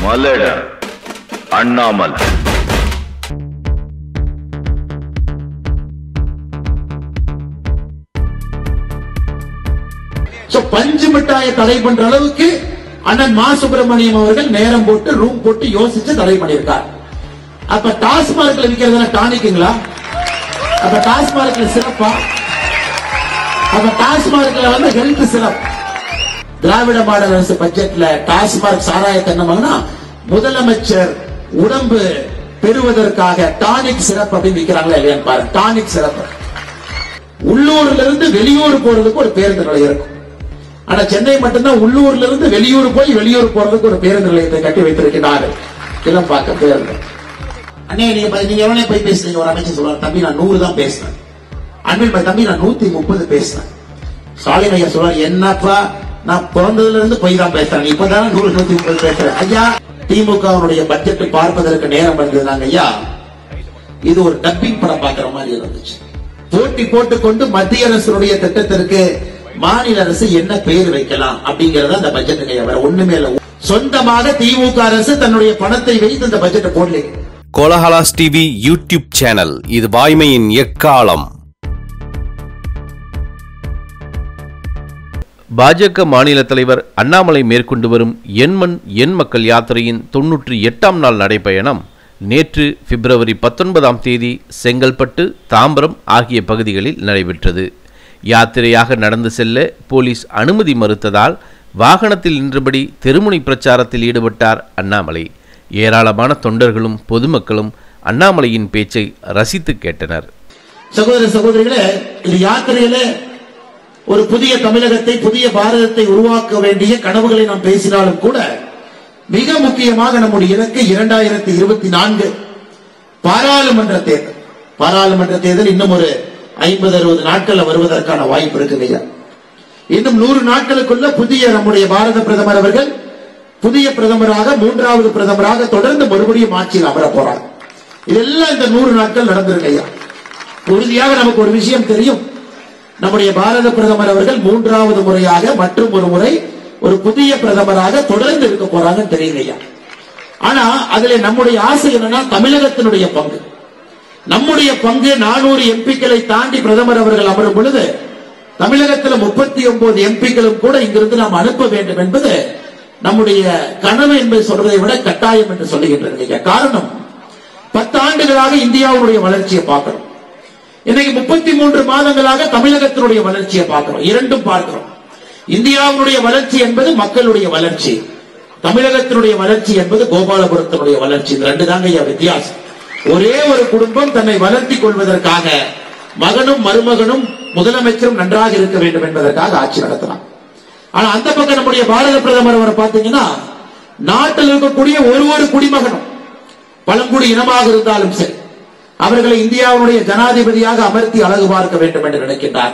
மலட Annamalai so பஞ்சு மிட்டாயை தடை பண்ற அளவுக்கு அண்ணன் மா சுப்பிரமணியம் அவர்கள் நேரம் போட்டு ரூம் போட்டு யோசிச்சு தடை பண்ணியிருக்கார் அப்ப டாஸ்மார்க்ல விக்கிறதுல டானிக்குங்களா அப்ப டாஸ்மார்க்ல சிறப்பா அப்ப டாஸ்மார்க்ல வந்து ஹெல்த் சிறப்பு திராவிட மாடல் அரசு பட்ஜெட்ல டாஸ்மார்க் சாராயத்தை என்ன பண்ணா முதலமைச்சர் உடம்பு பெறுவதற்காக டானிக் சிறப்பு அப்படின்னு விக்கிறாங்களா இல்லையான்னு பாருங்க டானிக் சிறப்பு உள்ளூர்ல இருந்து வெளியூர் போறதுக்கு ஒரு பேருந்து நிலையம் இருக்கும் ஆனா சென்னை மட்டும்தான் உள்ளூர்ல இருந்து வெளியூர் போய் வெளியூர் போறதுக்கு ஒரு பேருந்து நிலையத்தை கட்டி வைத்திருக்கிறாரு கிளம்பாக்கம் பேருந்து அண்ணே நீங்க ப- நீங்க எவ்வளவு போய் பேசுறீங்க ஒரு அமைச்சர் சொல்றாரு தம்பி நான் நூறு தான் பேசினேன் அன்பில் பாய், தம்பி நான் நூத்தி முப்பது பேசினேன் ஸ்டாலின் ஐயா சொல்றாரு என்னப்பா நான் பிறந்ததுல இருந்து போய் தான் பேசுறேன் நீ இப்பதானே நூறு நூத்தி முப்பது பேசுறேன் ஐயா திமுகவுடைய பட்ஜெட்டை பார்ப்பதற்கு நேரம் வந்ததுனாங்க ஐயா இது ஒரு டப்பிங் படம் பார்க்கிற மாதிரி இருந்துச்சு போட்டி போட்டுக்கொண்டு மத்திய அரசுடைய திட்டத்திற்கு மாநில அரசு என்ன பெயர் வைக்கலாம் அப்படிங்கறத அந்த பட்ஜெட்டுக்கு வேற ஒண்ணுமே இல்ல சொந்தமாக திமுக அரசு தன்னுடைய பணத்தை வைத்து இந்த பட்ஜெட்டை போடல கோலஹலாஸ் டிவி யூடியூப் சேனல் இது வாய்மையின் எக்காலம் பாஜக மாநில தலைவர் அண்ணாமலை மேற்கொண்டு வரும் எண்மண் எண் மக்கள் யாத்திரையின் தொன்னூற்றி எட்டாம் நாள் நடைப்பயணம் நேற்று பிப்ரவரி பத்தொன்பதாம் தேதி செங்கல்பட்டு தாம்பரம் ஆகிய பகுதிகளில் நடைபெற்றது யாத்திரையாக நடந்து செல்ல போலீஸ் அனுமதி மறுத்ததால் வாகனத்தில் நின்றபடி தெருமுனை பிரச்சாரத்தில் ஈடுபட்டார் அண்ணாமலை ஏராளமான தொண்டர்களும் பொதுமக்களும் அண்ணாமலையின் பேச்சை ரசித்து கேட்டனர் சகோதர சகோதரிகளே இது யாத்திரையில ஒரு புதிய தமிழகத்தை புதிய பாரதத்தை உருவாக்க வேண்டிய கனவுகளை நாம் பேசினாலும் கூட மிக முக்கியமாக நம்முடைய இலக்கு இரண்டாயிரத்தி இருபத்தி நான்கு பாராளுமன்ற தேர்தல் பாராளுமன்ற தேர்தல் இன்னும் ஒரு ஐம்பது அறுபது நாட்கள்ல வருவதற்கான வாய்ப்பு இருக்குது ஐயா இன்னும் நூறு நாட்களுக்குள்ள புதிய நம்முடைய பாரத பிரதமர் அவர்கள் புதிய பிரதமராக மூன்றாவது பிரதமராக தொடர்ந்து மறுபடியும் ஆட்சியில் அமர போறார் இதெல்லாம் இந்த நூறு நாட்கள் நடந்திருக்கு ஐயா உறுதியாக நமக்கு ஒரு விஷயம் தெரியும் நம்முடைய பாரத பிரதமர் அவர்கள் மூன்றாவது முறையாக மற்றும் ஒரு முறை ஒரு புதிய பிரதமராக தொடர்ந்து இருக்க போறாங்கன்னு தெரியுது ஐயா ஆனா அதுல நம்முடைய ஆசை என்னன்னா தமிழகத்தினுடைய பங்கு நம்முடைய பங்கு நானூறு எம்பிக்களை தாண்டி பிரதமர் அவர்கள் அமரும் பொழுது தமிழகத்தில் முப்பத்தி ஒன்பது எம்பிக்களும் கூட இங்கிருந்து நாம் அனுப்ப வேண்டும் என்பது நம்முடைய கனவு என்பதை சொல்றதை விட கட்டாயம் என்று சொல்லுகின்றனர் காரணம் பத்து ஆண்டுகளாக இந்தியாவுடைய வளர்ச்சியை பார்க்கிறோம் இன்னைக்கு முப்பத்தி மூன்று மாதங்களாக தமிழகத்தினுடைய வளர்ச்சியை பார்க்கிறோம் இரண்டும் பார்க்கிறோம் இந்தியாவுடைய வளர்ச்சி என்பது மக்களுடைய வளர்ச்சி தமிழகத்தினுடைய வளர்ச்சி என்பது கோபாலபுரத்தினுடைய வளர்ச்சி இந்த ரெண்டு தாங்க ஐயா வித்தியாசம் ஒரே ஒரு குடும்பம் தன்னை வளர்த்திக் கொள்வதற்காக மகனும் மருமகனும் முதலமைச்சரும் நன்றாக இருக்க வேண்டும் என்பதற்காக ஆட்சி நடத்தலாம் ஆனா அந்த பக்கம் நம்முடைய பாரத பிரதமர் அவரை பார்த்தீங்கன்னா நாட்டில் இருக்கக்கூடிய ஒரு ஒரு குடிமகனும் பழங்குடி இனமாக இருந்தாலும் சரி அவர்களை இந்தியாவுடைய ஜனாதிபதியாக அமர்த்தி அழகு பார்க்க வேண்டும் என்று நினைக்கின்றார்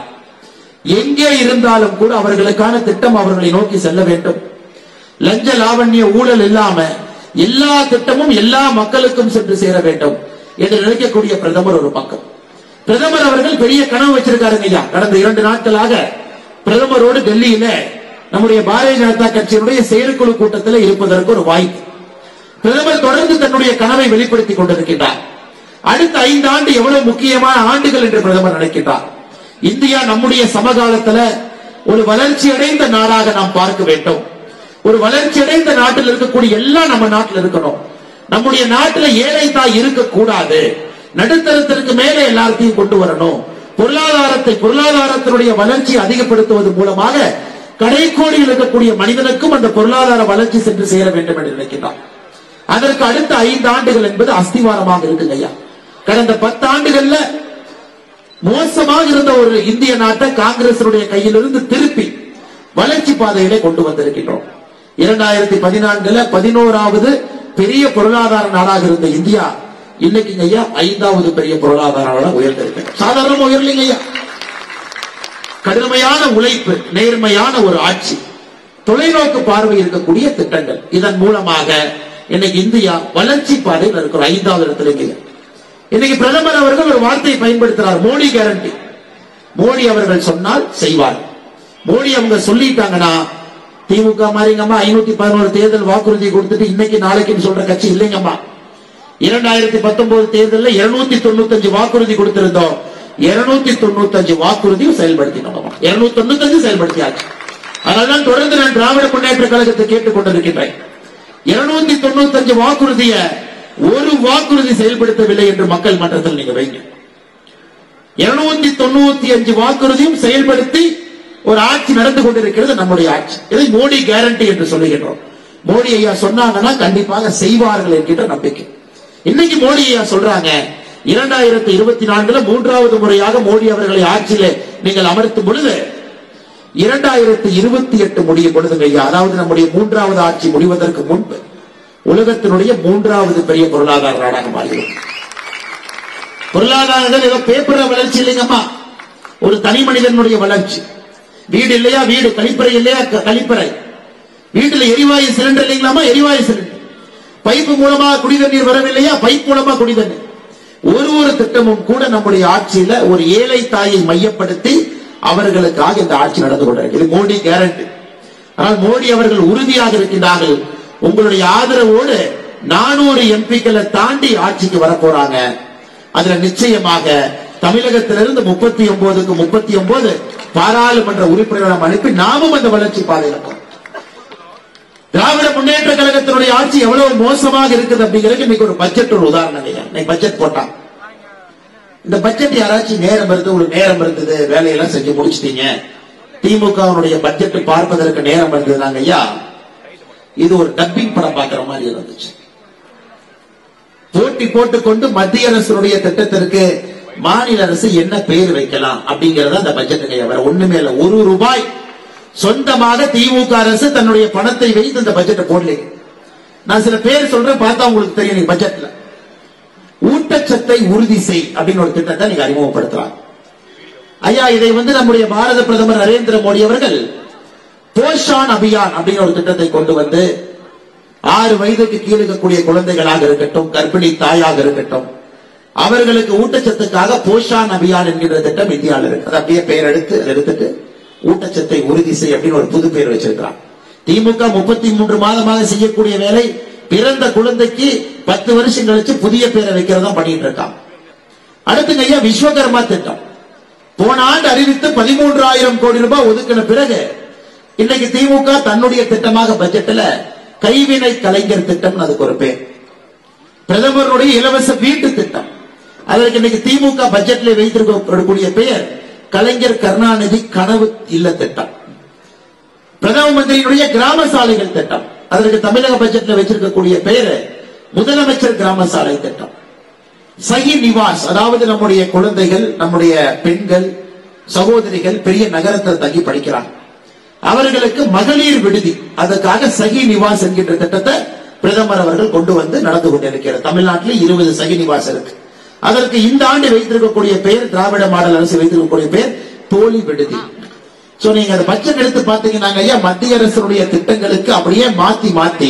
எங்கே இருந்தாலும் கூட அவர்களுக்கான திட்டம் அவர்களை நோக்கி செல்ல வேண்டும் லஞ்ச லாவண்ய ஊழல் இல்லாம எல்லா திட்டமும் எல்லா மக்களுக்கும் சென்று சேர வேண்டும் என்று நினைக்கக்கூடிய பிரதமர் ஒரு பக்கம் பிரதமர் அவர்கள் பெரிய கனவு வச்சிருக்காருங்க ஐயா கடந்த இரண்டு நாட்களாக பிரதமரோடு டெல்லியில நம்முடைய பாரதிய ஜனதா கட்சியினுடைய செயற்குழு கூட்டத்தில் இருப்பதற்கு ஒரு வாய்ப்பு பிரதமர் தொடர்ந்து தன்னுடைய கனவை வெளிப்படுத்திக் கொண்டிருக்கின்றார் அடுத்த ஐந்து ஆண்டு எவ்வளவு முக்கியமான ஆண்டுகள் என்று பிரதமர் நினைக்கின்றார் இந்தியா நம்முடைய சமகாலத்துல ஒரு வளர்ச்சி அடைந்த நாடாக நாம் பார்க்க வேண்டும் ஒரு வளர்ச்சி அடைந்த நாட்டில் இருக்கக்கூடிய எல்லாம் நம்ம நாட்டில் இருக்கணும் நம்முடைய நாட்டில் ஏழை தாய் இருக்கக்கூடாது நடுத்தரத்திற்கு மேலே எல்லாத்தையும் கொண்டு வரணும் பொருளாதாரத்தை பொருளாதாரத்தினுடைய வளர்ச்சியை அதிகப்படுத்துவது மூலமாக கடைக்கோடியில் இருக்கக்கூடிய மனிதனுக்கும் அந்த பொருளாதார வளர்ச்சி சென்று சேர வேண்டும் என்று நினைக்கிறார் அதற்கு அடுத்த ஐந்து ஆண்டுகள் என்பது அஸ்திவாரமாக இருக்குங்க ஐயா கடந்த பத்து ஆண்டுகள்ல மோசமாக இருந்த ஒரு இந்திய நாட்டை காங்கிரசுடைய கையிலிருந்து திருப்பி வளர்ச்சி பாதையிலே கொண்டு வந்திருக்கின்றோம் இரண்டாயிரத்தி பதினான்குல பதினோராவது பெரிய பொருளாதார நாடாக இருந்த இந்தியா இன்னைக்கு ஐயா ஐந்தாவது பெரிய பொருளாதார நாடாக உயர்ந்திருக்கு சாதாரண உயர்லிங்க ஐயா கடுமையான உழைப்பு நேர்மையான ஒரு ஆட்சி தொலைநோக்கு பார்வை இருக்கக்கூடிய திட்டங்கள் இதன் மூலமாக இன்னைக்கு இந்தியா வளர்ச்சி பாதையில் இருக்கிற ஐந்தாவது இடத்துல இருக்கு இன்னைக்கு பிரதமர் அவர்கள் ஒரு வார்த்தையை பயன்படுத்துறார் மோடி கேரண்டி மோடி அவர்கள் சொன்னால் செய்வார் மோடி அவங்க சொல்லிட்டாங்கன்னா திமுக மாதிரிங்கம்மா ஐநூத்தி பதினோரு தேர்தல் வாக்குறுதி கொடுத்துட்டு இன்னைக்கு நாளைக்குன்னு சொல்ற கட்சி இல்லைங்கம்மா இரண்டாயிரத்தி பத்தொன்பது தேர்தலில் இருநூத்தி தொண்ணூத்தஞ்சு வாக்குறுதி கொடுத்திருந்தோம் இருநூத்தி தொண்ணூத்தஞ்சு வாக்குறுதியும் செயல்படுத்தினோம் இருநூத்தி தொண்ணூத்தஞ்சு செயல்படுத்தியாச்சு அதனால்தான் தொடர்ந்து நான் திராவிட முன்னேற்ற கழகத்தை கேட்டுக் கொண்டிருக்கின்றேன் இருநூத்தி தொண்ணூத்தஞ்சு வாக்குறுதிய ஒரு வாக்குறுதி செயல்படுத்தவில்லை என்று மக்கள் மன்றத்தில் நீங்க வைங்க இருநூத்தி தொண்ணூத்தி அஞ்சு வாக்குறுதியும் செயல்படுத்தி ஒரு ஆட்சி நடந்து கொண்டிருக்கிறது நம்முடைய ஆட்சி இதை மோடி கேரண்டி என்று சொல்லுகின்றோம் மோடி ஐயா சொன்னாங்கன்னா கண்டிப்பாக செய்வார்கள் என்கின்ற நம்பிக்கை இன்னைக்கு மோடி ஐயா சொல்றாங்க இரண்டாயிரத்தி இருபத்தி நான்குல மூன்றாவது முறையாக மோடி அவர்களை ஆட்சியில நீங்கள் அமர்த்தும் பொழுது இரண்டாயிரத்தி இருபத்தி எட்டு முடியும் பொழுதுங்க ஐயா அதாவது நம்முடைய மூன்றாவது ஆட்சி முடிவதற்கு முன்பு உலகத்தினுடைய மூன்றாவது பெரிய பொருளாதார நாடாக மாறுகிறது பொருளாதாரங்கள் ஏதோ பேப்பர வளர்ச்சி இல்லைங்கம்மா ஒரு தனி மனிதனுடைய வளர்ச்சி வீடு இல்லையா வீடு கழிப்பறை இல்லையா க- கழிப்பறை வீட்டுல எரிவாயு சிலிண்டர் இல்லைங்களாமா எரிவாயு சிலிண்டர் பைப்பு மூலமா குடிதண்ணீர் வரவில்லையா பைப் மூலமா குடிதண்ணீர் ஒரு ஒரு திட்டமும் கூட நம்முடைய ஆட்சியில ஒரு ஏழை தாயை மையப்படுத்தி அவர்களுக்காக இந்த ஆட்சி நடந்து கொண்டிருக்கிறது மோடி கேரண்டி ஆனால் மோடி அவர்கள் உறுதியாக இருக்கின்றார்கள் உங்களுடைய ஆதரவோடு நானூறு எம்பிக்களை தாண்டி ஆட்சிக்கு வர போறாங்க அதுல நிச்சயமாக தமிழகத்திலிருந்து முப்பத்தி ஒன்பதுக்கு முப்பத்தி ஒன்பது பாராளுமன்ற உறுப்பினர்களை அனுப்பி நாமும் அந்த வளர்ச்சி பாதையில போறோம் திராவிட முன்னேற்ற கழகத்தினுடைய ஆட்சி எவ்வளவு மோசமாக இருக்குது அப்படிங்கிறது இன்னைக்கு ஒரு பட்ஜெட் ஒரு உதாரணம் இல்லையா இன்னைக்கு பட்ஜெட் போட்டான் இந்த பட்ஜெட் யாராச்சும் நேரம் இருந்து ஒரு நேரம் இருந்தது வேலையெல்லாம் செஞ்சு முடிச்சிட்டீங்க திமுகவினுடைய பட்ஜெட் பார்ப்பதற்கு நேரம் இருந்ததுனாங்க ஐயா இது ஒரு டப்பிங் படம் பார்க்கிற மாதிரி இருந்துச்சு போட்டி போட்டுக்கொண்டு மத்திய அரசுடைய திட்டத்திற்கு மாநில அரசு என்ன பெயர் வைக்கலாம் அப்படிங்கறத அந்த பட்ஜெட்டுக்கு வேற ஒண்ணுமே இல்ல ஒரு ரூபாய் சொந்தமாக திமுக அரசு தன்னுடைய பணத்தை வைத்து இந்த பட்ஜெட்டை போடல நான் சில பேர் சொல்றேன் பார்த்தா உங்களுக்கு தெரியும் நீங்க பட்ஜெட்ல ஊட்டச்சத்தை உறுதி செய் அப்படின்னு ஒரு திட்டத்தை நீங்க அறிமுகப்படுத்தலாம் ஐயா இதை வந்து நம்முடைய பாரத பிரதமர் நரேந்திர மோடி அவர்கள் போஷான் அபியான் அப்படின்னு ஒரு திட்டத்தை கொண்டு வந்து ஆறு வயதுக்கு கீழ் இருக்கக்கூடிய குழந்தைகளாக இருக்கட்டும் கர்ப்பிணி தாயாக இருக்கட்டும் அவர்களுக்கு ஊட்டச்சத்துக்காக போஷான் அபியான் என்கின்ற திட்டம் இந்தியாவில் இருக்கு அதை அப்படியே பெயர் எடுத்து அதை எடுத்துட்டு ஊட்டச்சத்தை உறுதி செய் அப்படின்னு ஒரு புது பெயர் வச்சிருக்கிறான் திமுக முப்பத்தி மூன்று மாதமாக செய்யக்கூடிய வேலை பிறந்த குழந்தைக்கு பத்து வருஷம் கழிச்சு புதிய பேரை வைக்கிறதா பண்ணிட்டு இருக்கான் அடுத்துங்க ஐயா விஸ்வகர்மா திட்டம் போன ஆண்டு அறிவித்து பதிமூன்றாயிரம் கோடி ரூபாய் ஒதுக்கின பிறகு இன்னைக்கு திமுக தன்னுடைய திட்டமாக பட்ஜெட்ல கைவினை கலைஞர் திட்டம் அதுக்கு ஒரு பேர் பிரதமருடைய இலவச வீட்டு திட்டம் அதற்கு இன்னைக்கு திமுக பட்ஜெட்ல வைத்திருக்கக்கூடிய பெயர் கலைஞர் கருணாநிதி கனவு இல்ல திட்டம் பிரதம மந்திரியினுடைய கிராம சாலைகள் திட்டம் அதற்கு தமிழக பட்ஜெட்ல வச்சிருக்கக்கூடிய பெயர் முதலமைச்சர் கிராம சாலை திட்டம் சகி நிவாஸ் அதாவது நம்முடைய குழந்தைகள் நம்முடைய பெண்கள் சகோதரிகள் பெரிய நகரத்தில் தங்கி படிக்கிறாங்க அவர்களுக்கு மகளிர் விடுதி அதற்காக சகி நிவாஸ் என்கின்ற திட்டத்தை பிரதமர் அவர்கள் கொண்டு வந்து நடந்து கொண்டிருக்கிறார் தமிழ்நாட்டில் இருபது சகி நிவாஸ் இருக்கு அதற்கு இந்த ஆண்டு வைத்திருக்கக்கூடிய பெயர் திராவிட மாடல் அரசு வைத்திருக்கக்கூடிய பெயர் தோழி விடுதி சோ நீங்க அந்த பட்ஜெட் எடுத்து பாத்தீங்கன்னா ஐயா மத்திய அரசுடைய திட்டங்களுக்கு அப்படியே மாத்தி மாத்தி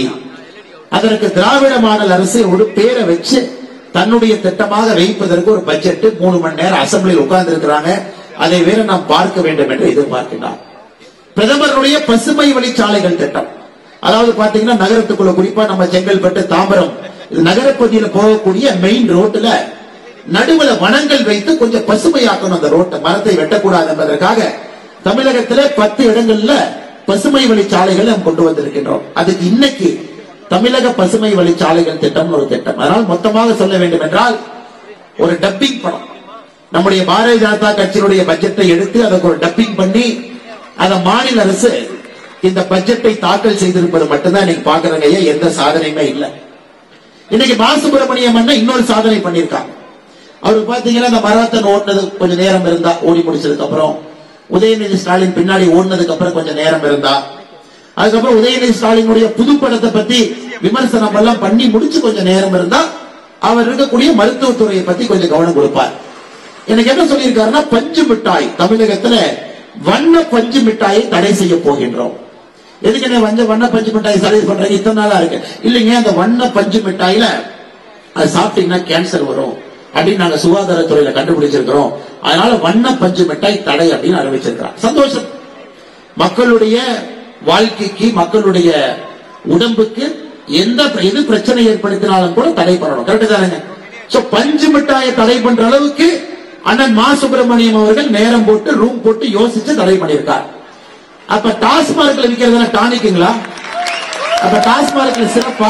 அதற்கு திராவிட மாடல் அரசு ஒரு பேரை வச்சு தன்னுடைய திட்டமாக வைப்பதற்கு ஒரு பட்ஜெட் மூணு மணி நேரம் அசம்பிளியில் உட்கார்ந்து இருக்கிறாங்க அதை வேற நாம் பார்க்க வேண்டும் என்று எதிர்பார்க்கின்றார் பிரதமருடைய பசுமை வழிச்சாலைகள் திட்டம் அதாவது பாத்தீங்கன்னா நகரத்துக்குள்ள குறிப்பா நம்ம செங்கல்பட்டு தாம்பரம் இது நகரப்பகுதியில போகக்கூடிய மெயின் ரோட்ல நடுவுல வனங்கள் வைத்து கொஞ்சம் பசுமையாக்கணும் அந்த ரோட்டை மரத்தை வெட்டக்கூடாது என்பதற்காக தமிழகத்துல பத்து இடங்கள்ல பசுமை வழிச்சாலைகளை நாம் கொண்டு வந்திருக்கின்றோம் அதுக்கு இன்னைக்கு தமிழக பசுமை வழிச்சாலைகள் திட்டம் ஒரு திட்டம் அதனால் மொத்தமாக சொல்ல வேண்டும் என்றால் ஒரு டப்பிங் படம் நம்முடைய பாரதிய ஜனதா கட்சியினுடைய பட்ஜெட்டை எடுத்து அதற்கு ஒரு டப்பிங் பண்ணி அதை மாநில அரசு இந்த பட்ஜெட்டை தாக்கல் செய்திருப்பது மட்டும்தான் நீங்க பாக்குறங்க ஐயா எந்த சாதனையுமே இல்லை இன்னைக்கு மா சுப்பிரமணியம் அண்ணன் இன்னொரு சாதனை பண்ணியிருக்காங்க அவருக்கு பாத்தீங்கன்னா இந்த மராத்தன் ஓடினது கொஞ்சம் நேரம் இருந்தா ஓடி முடிச்சதுக்கு அப்புறம் உதயநிதி ஸ்டாலின் பின்னாடி ஓடினதுக்கு அப்புறம் கொஞ்சம் நேரம் இருந்தா அதுக்கப்புறம் உதயநிதி ஸ்டாலினுடைய புது படத்தை பத்தி விமர்சனம் எல்லாம் பண்ணி முடிச்சு கொஞ்சம் நேரம் இருந்தா அவர் இருக்கக்கூடிய மருத்துவத்துறையை பத்தி கொஞ்சம் கவனம் கொடுப்பார் எனக்கு என்ன சொல்லியிருக்காருன்னா பஞ்சு மிட்டாய் தமிழகத்துல வண்ண பஞ்சு மிட்டாயை தடை செய்ய போகின்றோம் எதுக்கு நீ வஞ்ச வண்ண பஞ்சு மிட்டாய் தடை பண்றீங்க இத்தனை நாளா இருக்கு இல்லைங்க அந்த வண்ண பஞ்சு மிட்டாயில அது சாப்பிட்டீங்கன்னா கேன்சர் வரும் அப்படின்னு நாங்க சுகாதாரத்துறையில கண்டுபிடிச்சிருக்கிறோம் அதனால வண்ண பஞ்சு மிட்டாய் தடை அப்படின்னு அறிவிச்சிருக்கிறோம் சந்தோஷம் மக்களுடைய வாழ்க்கைக்கு மக்களுடைய உடம்புக்கு எந்த எது பிரச்சனை ஏற்படுத்தினாலும் கூட தடை பண்ணணும் கரெக்ட் தானேங்க சோ பஞ்சு மிட்டாயை தடை பண்ற அளவுக்கு அண்ணன் மா சுப்பிரமணியம் அவர்கள் நேரம் போட்டு ரூம் போட்டு யோசிச்சு தடை பண்ணியிருக்கார் அப்ப டாஸ்மார்க்ல விற்கிறதுல டானிக்குங்களா அப்ப டாஸ்மார்க்ல சிறப்பா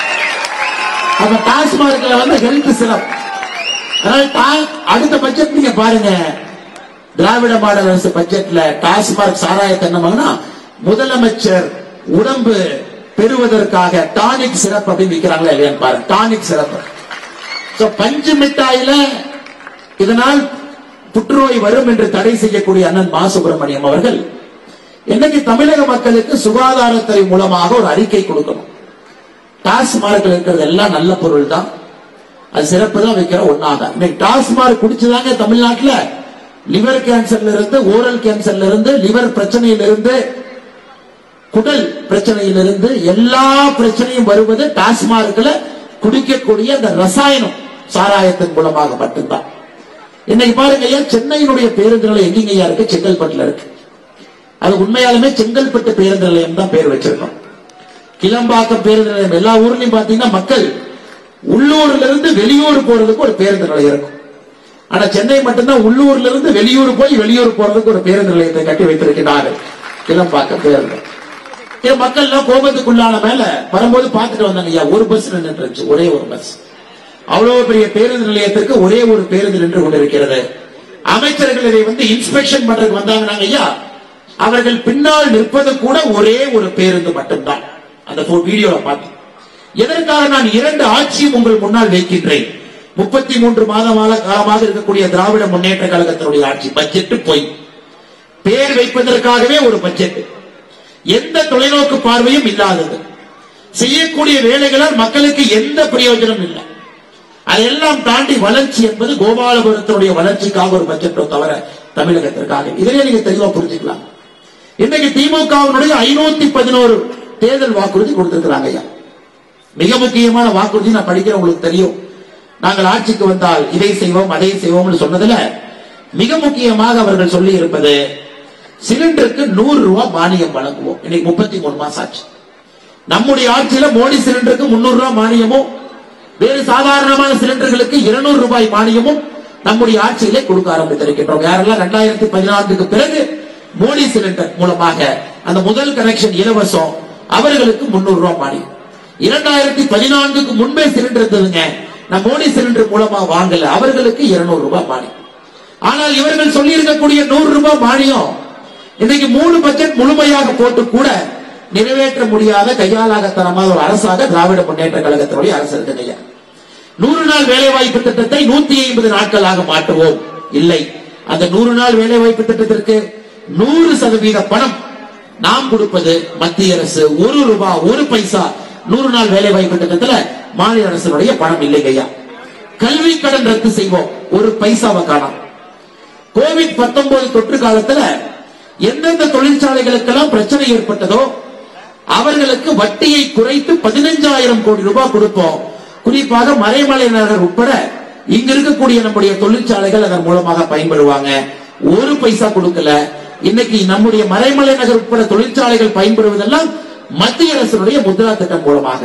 அப்ப டாஸ்மார்க்ல வந்து ஹெல்த் சிறப்பு அதனால டா- அடுத்த பட்ஜெட் நீங்க பாருங்க திராவிட மாடல் அரசு பட்ஜெட்ல டாஸ்மார்க் சாராயத்தை என்ன வாங்கினா முதலமைச்சர் உடம்பு பெறுவதற்காக டானிக் சிறப்பு அப்படின்னு விற்கிறாங்களா இல்லையான்னு பாருங்க டானிக் சிறப்பு So, பஞ்சு மிட்டாயில இதனால் புற்றுநோய் வரும் என்று தடை செய்யக்கூடிய அண்ணன் மா சுப்பிரமணியம் அவர்கள் இன்னைக்கு தமிழக மக்களுக்கு சுகாதாரத்துறை மூலமாக ஒரு அறிக்கை கொடுக்கணும் டாஸ்மார்க்ல இருக்கிறது எல்லாம் நல்ல பொருள் தான் அது சிறப்பு தான் வைக்கிற ஒன்னாதான் இன்னைக்கு டாஸ்மார்க் குடிச்சுதாங்க தமிழ்நாட்டுல லிவர் கேன்சர்ல இருந்து ஓரல் கேன்சர்ல இருந்து லிவர் பிரச்சனையில இருந்து குடல் பிரச்சனையிலிருந்து எல்லா பிரச்சனையும் வருவது டாஸ்மார்க்ல குடிக்கக்கூடிய அந்த ரசாயனம் சாராயத்தின் மூலமாக மட்டும்தான் இன்னைக்கு பாருங்க ஐயா சென்னையினுடைய பேருந்து நிலையம் எங்கேங்க ஐயா இருக்கு செங்கல்பட்டுல இருக்கு அது உண்மையாலுமே செங்கல்பட்டு பேருந்து நிலையம் தான் பேர் வச்சிருக்கோம் கிளம்பாக்கம் பேருந்து நிலையம் எல்லா ஊர்லயும் பாத்தீங்கன்னா மக்கள் உள்ளூர்ல இருந்து வெளியூர் போறதுக்கு ஒரு பேருந்து நிலையம் இருக்கும் ஆனா சென்னை மட்டும்தான் உள்ளூர்ல இருந்து வெளியூர் போய் வெளியூர் போறதுக்கு ஒரு பேருந்து நிலையத்தை கட்டி வைத்திருக்கிறாரு கிளம்பாக்கம் பேருந்து இது மக்கள் எல்லாம் கோபத்துக்குள்ளான மேல வரும்போது பார்த்துட்டு வந்தாங்க ஐயா ஒரு பஸ் நின்றுட்டு இருந்துச்சு ஒரே ஒரு பஸ் அவ்வளவு பெரிய பேருந்து நிலையத்திற்கு ஒரே ஒரு பேருந்து நின்று கொண்டிருக்கிறது அமைச்சர்கள் இதை வந்து இன்ஸ்பெக்ஷன் பண்றதுக்கு வந்தாங்க ஐயா அவர்கள் பின்னால் நிற்பது கூட ஒரே ஒரு பேருந்து மட்டும்தான் அந்த வீடியோல பார்த்தேன் எதற்காக நான் இரண்டு ஆட்சியும் உங்கள் முன்னால் வைக்கின்றேன் முப்பத்தி மூன்று மாதமாக காலமாக இருக்கக்கூடிய திராவிட முன்னேற்ற கழகத்தினுடைய ஆட்சி பட்ஜெட் பொய் பேர் வைப்பதற்காகவே ஒரு பட்ஜெட் எந்த தொலைநோக்கு பார்வையும் இல்லாதது செய்யக்கூடிய வேலைகளால் மக்களுக்கு எந்த பிரயோஜனம் இல்லை அதையெல்லாம் தாண்டி வளர்ச்சி என்பது கோபாலபுரத்தினுடைய வளர்ச்சிக்காக ஒரு பட்ஜெட்டோ தவிர தமிழகத்திற்காக இதிலே நீங்க தெளிவா புரிஞ்சுக்கலாம் இன்னைக்கு திமுகவினுடைய ஐநூத்தி பதினோரு தேர்தல் வாக்குறுதி கொடுத்திருக்கிறாங்க ஐயா மிக முக்கியமான வாக்குறுதி நான் படிக்கிறேன் உங்களுக்கு தெரியும் நாங்கள் ஆட்சிக்கு வந்தால் இதை செய்வோம் அதை செய்வோம்னு சொன்னதுல மிக முக்கியமாக அவர்கள் சொல்லி இருப்பது சிலிண்டருக்கு நூறு ரூபாய் மானியம் வழங்குவோம் இன்னைக்கு முப்பத்தி மூணு மாசம் ஆச்சு நம்முடைய ஆட்சியில மோடி சிலிண்டருக்கு முன்னூறு ரூபாய் மானியமும் வேறு சாதாரணமான சிலிண்டர்களுக்கு இருநூறு ரூபாய் மானியமும் நம்முடைய ஆட்சியிலே கொடுக்க ஆரம்பித்திருக்கின்றோம் யாரெல்லாம் ரெண்டாயிரத்தி பதினான்குக்கு பிறகு மோடி சிலிண்டர் மூலமாக அந்த முதல் கனெக்ஷன் இலவசம் அவர்களுக்கு முன்னூறு ரூபாய் மானியம் இரண்டாயிரத்தி பதினான்குக்கு முன்பே சிலிண்டர் இருந்ததுங்க நான் மோடி சிலிண்டர் மூலமா வாங்கல அவர்களுக்கு இருநூறு ரூபாய் மானியம் ஆனால் இவர்கள் சொல்லி இருக்கக்கூடிய நூறு ரூபாய் மானியம் இன்னைக்கு மூணு பட்ஜெட் முழுமையாக போட்டு கூட நிறைவேற்ற முடியாத கையாளாகத்தனமான ஒரு அரசாக திராவிட முன்னேற்ற கழகத்தினுடைய அரசு இருக்கு ஐயா நூறு நாள் வேலைவாய்ப்பு திட்டத்தை நூத்தி ஐம்பது நாட்களாக மாற்றுவோம் இல்லை அந்த நூறு நாள் வேலைவாய்ப்பு திட்டத்திற்கு நூறு சதவீத பணம் நாம் கொடுப்பது மத்திய அரசு ஒரு ரூபாய் ஒரு பைசா நூறு நாள் வேலைவாய்ப்பு திட்டத்துல மாநில அரசினுடைய பணம் இல்லை ஐயா கல்வி கடன் ரத்து செய்வோம் ஒரு பைசாவை காணோம் கோவிட் 19 தொற்று காலத்துல எந்தெந்த தொழிற்சாலைகளுக்கெல்லாம் பிரச்சனை ஏற்பட்டதோ அவர்களுக்கு வட்டியை குறைத்து பதினஞ்சாயிரம் கோடி ரூபாய் கொடுப்போம் குறிப்பாக மறைமலை நகர் உட்பட இங்க இருக்கக்கூடிய நம்முடைய தொழிற்சாலைகள் அதன் மூலமாக பயன்படுவாங்க ஒரு பைசா கொடுக்கல இன்னைக்கு நம்முடைய மறைமலை நகர் உட்பட தொழிற்சாலைகள் பயன்படுவதெல்லாம் மத்திய அரசினுடைய முத்ரா திட்டம் மூலமாக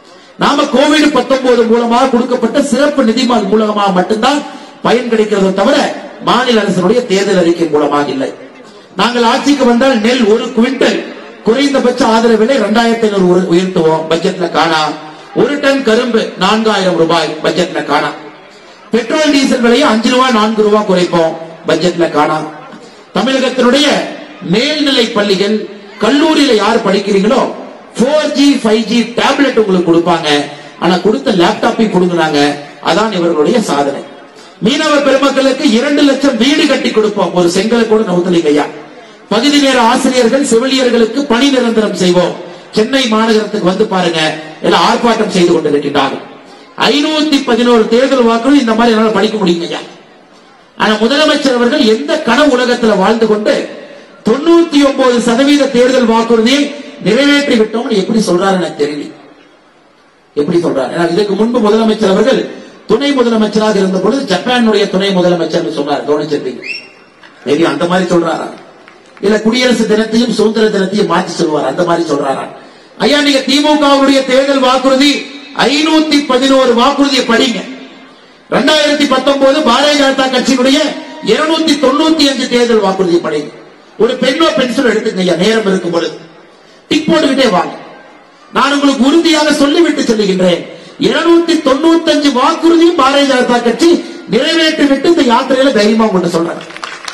நாம கோவிட் 19 மூலமாக கொடுக்கப்பட்ட சிறப்பு நிதிமால் மூலமாக மட்டும்தான் பயன் கிடைக்கிறதோ தவிர மாநில அரசினுடைய தேர்தல் அறிக்கை மூலமாக இல்லை நாங்கள் ஆட்சிக்கு வந்தால் நெல் ஒரு குவிண்டல் குறைந்தபட்ச ஆதரவு விலை இரண்டாயிரத்தி ஐநூறு உயர்த்துவோம் பட்ஜெட்ல காணா ஒரு டன் கரும்பு நான்காயிரம் ரூபாய் பட்ஜெட்ல காணா பெட்ரோல் டீசல் விலையை அஞ்சு ரூபாய் நான்கு ரூபாய் குறைப்போம் பட்ஜெட்ல காணா தமிழகத்தினுடைய மேல்நிலை பள்ளிகள் கல்லூரியில யார் படிக்கிறீங்களோ four G five G tablet உங்களுக்கு கொடுப்பாங்க ஆனா கொடுத்த லேப்டாப்பை கொடுக்குறாங்க அதான் இவர்களுடைய சாதனை மீனவ பெருமக்களுக்கு இரண்டு லட்சம் வீடு கட்டி கொடுப்போம் ஒரு செங்கலை கூட நவுத்தலிங்க ஐயா பகுதி நேர ஆசிரியர்கள் செவிலியர்களுக்கு பணி நிரந்தரம் செய்வோம் சென்னை மாநகரத்துக்கு வந்து பாருங்க எல்லாம் ஆர்ப்பாட்டம் செய்து கொண்டிருக்கின்றார்கள் ஐநூத்தி பதினோரு தேர்தல் வாக்குகள் இந்த மாதிரி என்னால படிக்க முடியுங்க ஐயா ஆனா முதலமைச்சர் அவர்கள் எந்த கனவு உலகத்துல வாழ்ந்து கொண்டு தொண்ணூத்தி ஒன்பது சதவீத தேர்தல் வாக்குறுதியை நிறைவேற்றி விட்டோம்னு எப்படி சொல்றாரு எனக்கு தெரியல எப்படி சொல்றாரு ஏன்னா இதுக்கு முன்பு முதலமைச்சர் அவர்கள் துணை முதலமைச்சராக இருந்த பொழுது ஜப்பானுடைய துணை முதலமைச்சர் சொன்னார் கவனிச்சிருப்பீங்க மேபி அந்த மாதிரி சொல்றாரா இல்ல குடியரசு தினத்தையும் சுதந்திர தினத்தையும் மாற்றி சொல்வார் அந்த மாதிரி சொல்றாரா ஐயா நீங்க திமுகவுடைய தேர்தல் வாக்குறுதி ஐநூத்தி பதினோரு வாக்குறுதியை படிங்க ரெண்டாயிரத்தி பத்தொன்பது பாரதிய ஜனதா கட்சியினுடைய இருநூத்தி தொண்ணூத்தி அஞ்சு தேர்தல் வாக்குறுதி படிங்க ஒரு பெண்ணோ பென்சில் எடுத்துங்க ஐயா நேரம் இருக்கும் பொழுது டிக் போட்டுக்கிட்டே வாங்க நான் உங்களுக்கு உறுதியாக சொல்லிவிட்டு சொல்லுகின்றேன் இருநூத்தி தொண்ணூத்தி அஞ்சு வாக்குறுதியும் பாரதிய ஜனதா கட்சி நிறைவேற்றி விட்டு இந்த யாத்திரையில தைரியமா கொண்டு சொல்றேன்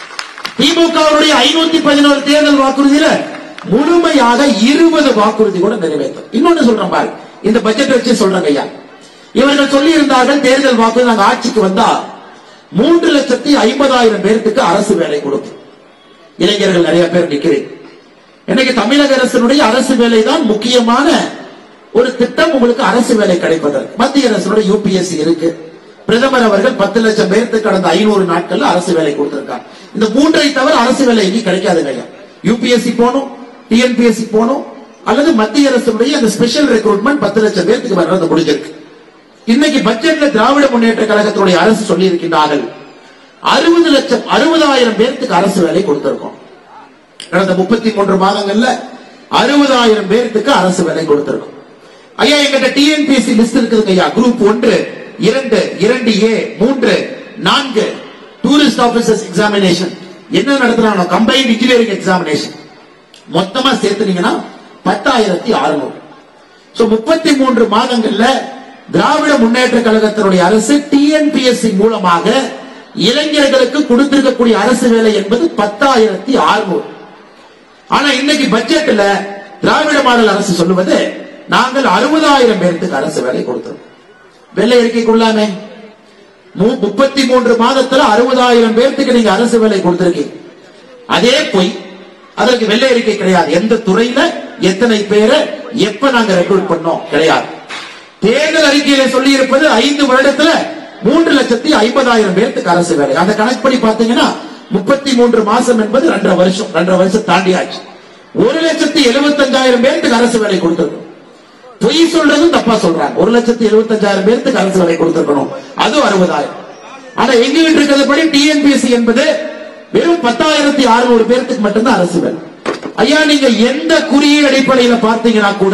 திமுகவுடைய ஐநூத்தி பதினோரு தேர்தல் வாக்குறுதியில முழுமையாக இருபது வாக்குறுதி கூட நிறைவேற்றும் இன்னொன்னு சொல்றேன் பாரு இந்த பட்ஜெட் வச்சு சொல்றேங்க ஐயா இவர்கள் சொல்லி இருந்தார்கள் தேர்தல் வாக்குறுதி நாங்க ஆட்சிக்கு வந்தா மூன்று லட்சத்தி ஐம்பதாயிரம் பேருக்கு அரசு வேலை கொடுப்போம் இளைஞர்கள் நிறைய பேர் நிக்கிறீங்க இன்னைக்கு தமிழக அரசினுடைய அரசு வேலை தான் முக்கியமான ஒரு திட்டம் உங்களுக்கு அரசு வேலை கிடைப்பதற்கு மத்திய அரசினுடைய யூபிஎஸ்சி இருக்கு பிரதமர் அவர்கள் பத்து லட்சம் பேருக்கு கடந்த ஐநூறு நாட்கள்ல அரசு வேலை கொடுத்திருக்காங்க இந்த மூன்றை தவிர அரசு வேலை எங்கேயும் கிடைக்காதுங்க ஐயா யூபிஎஸ்சி போகணும் டிஎன்பிஎஸ்சி போகணும் அல்லது மத்திய அரசினுடைய அந்த ஸ்பெஷல் ரெக்ரூட்மெண்ட் பத்து லட்சம் பேருக்கு வர்றது முடிஞ்சிருக்கு இன்னைக்கு பட்ஜெட்ல திராவிட முன்னேற்ற கழகத்தினுடைய அரசு சொல்லி இருக்கின்றார்கள் அறுபது லட்சம் அறுபதாயிரம் பேருக்கு அரசு வேலை கொடுத்திருக்கோம் கடந்த முப்பத்தி மூன்று மாதங்கள்ல அறுபதாயிரம் பேருக்கு அரசு வேலை கொடுத்திருக்கோம் ஐயா எங்கிட்ட டிஎன்பிஎஸ்சி லிஸ்ட் இருக்குதுங்க ஐயா குரூப் ஒன்று இரண்டு இரண்டு ஏ மூன்று நான்கு டூரிஸ்ட் ஆபீசர்ஸ் எக்ஸாமினேஷன் என்ன நடத்துறாங்க கம்பைன்ட் இன்ஜினியரிங் எக்ஸாமினேஷன் மொத்தமா சேர்த்துனீங்கன்னா பத்தாயிரத்தி அறுநூறு சோ முப்பத்தி மூன்று மாதங்கள்ல திராவிட முன்னேற்ற கழகத்தினுடைய அரசு டிஎன்பிஎஸ்சி மூலமாக இளைஞர்களுக்கு கொடுத்திருக்கக்கூடிய அரசு வேலை என்பது பத்தாயிரத்தி அறுநூறு ஆனா இன்னைக்கு பட்ஜெட்ல திராவிட மாடல் அரசு சொல்லுவது நாங்கள் அறுபதாயிரம் பேருக்கு அரசு வேலை கொடுத்தோம் வெள்ளை அறிக்கைக்குள்ளாமே மு- முப்பத்தி மூன்று மாதத்துல அறுபதாயிரம் பேருக்கு நீங்க அரசு வேலை கொடுத்திருக்கீங்க அதே பொய் அதற்கு வெள்ளை அறிக்கை கிடையாது எந்த துறையில எத்தனை பேரை எப்ப நாங்க ரெக்ரூட் பண்ணோம் கிடையாது தேர்தல் அறிக்கையில சொல்லி இருப்பது ஐந்து வருடத்துல மூன்று லட்சத்தி ஐம்பதாயிரம் பேருக்கு அரசு வேலை அந்த கணக்குப்படி பாத்தீங்கன்னா முப்பத்தி மூன்று மாசம் என்பது ரெண்டரை வருஷம் ரெண்டரை வருஷம் தாண்டியாச்சு ஒரு லட்சத்தி எழுபத்தஞ்சாயிரம் பேருக்கு அரசு வேலை கொடுத்திருக்கோம் பொய் சொல்றதும் தப்பா சொல்றாங்க ஒரு லட்சத்தி எழுபத்தஞ்சாயிரம் பேருக்கு அரசு வேலை கொடுத்திருக்கணும் அதுவும் அறுபதாயிரம் ஆனா எங்ககிட்ட இருக்கிறதுபடி டிஎன்பிஎஸ்சி என்பது வெறும் பத்தாயிரத்தி அறுநூறு பேருக்கு மட்டும்தான் அரசு வேலை ஐயா நீங்க எந்த குறியீடு அடிப்படையில பார்த்தீங்கன்னா கூட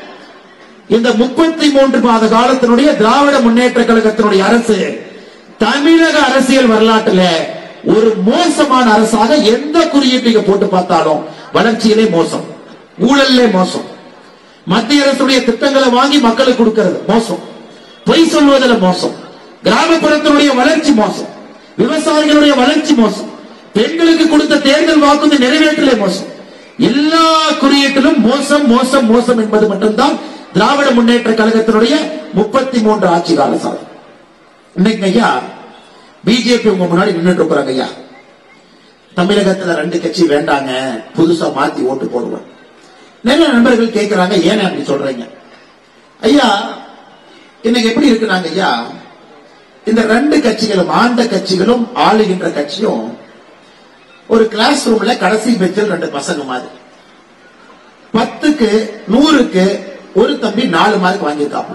இந்த முப்பத்தி மூன்று மாத காலத்தினுடைய திராவிட முன்னேற்ற கழகத்தினுடைய அரசு தமிழக அரசியல் வரலாற்றுல ஒரு மோசமான அரசாக எந்த குறியீட்டு நீங்க போட்டு பார்த்தாலும் வளர்ச்சியிலே மோசம் ஊழல்லே மோசம் மத்திய அரசுடைய திட்டங்களை வாங்கி மக்களுக்கு கொடுக்கிறது மோசம் பொய் சொல்வதில் மோசம் கிராமப்புறத்தினுடைய வளர்ச்சி மோசம் விவசாயிகளுடைய வளர்ச்சி மோசம் பெண்களுக்கு கொடுத்த தேர்தல் வாக்குறுதி நிறைவேற்றலே மோசம் எல்லா குறியீட்டிலும் மோசம் மோசம் மோசம் என்பது மட்டும்தான் திராவிட முன்னேற்ற கழகத்தினுடைய முப்பத்தி மூன்று ஆட்சி கால சாதனை இன்னைக்கு ஐயா பிஜேபி உங்க முன்னாடி நின்றுட்டு இருக்கிறாங்க ஐயா தமிழகத்துல ரெண்டு கட்சி வேண்டாங்க புதுசா மாத்தி ஓட்டு போடுவோம் நிறைய நண்பர்கள் கேட்கிறாங்க ஏன் அப்படி சொல்றீங்க ஐயா இன்னைக்கு எப்படி இருக்கிறாங்க ஐயா இந்த ரெண்டு கட்சிகளும் ஆண்ட கட்சிகளும் ஆளுகின்ற கட்சியும் ஒரு கிளாஸ் ரூம்ல கடைசி பெஞ்சில் ரெண்டு பசங்க மாதிரி பத்துக்கு நூறுக்கு ஒரு தம்பி நாலு மார்க் வாங்கியிருக்காப்ல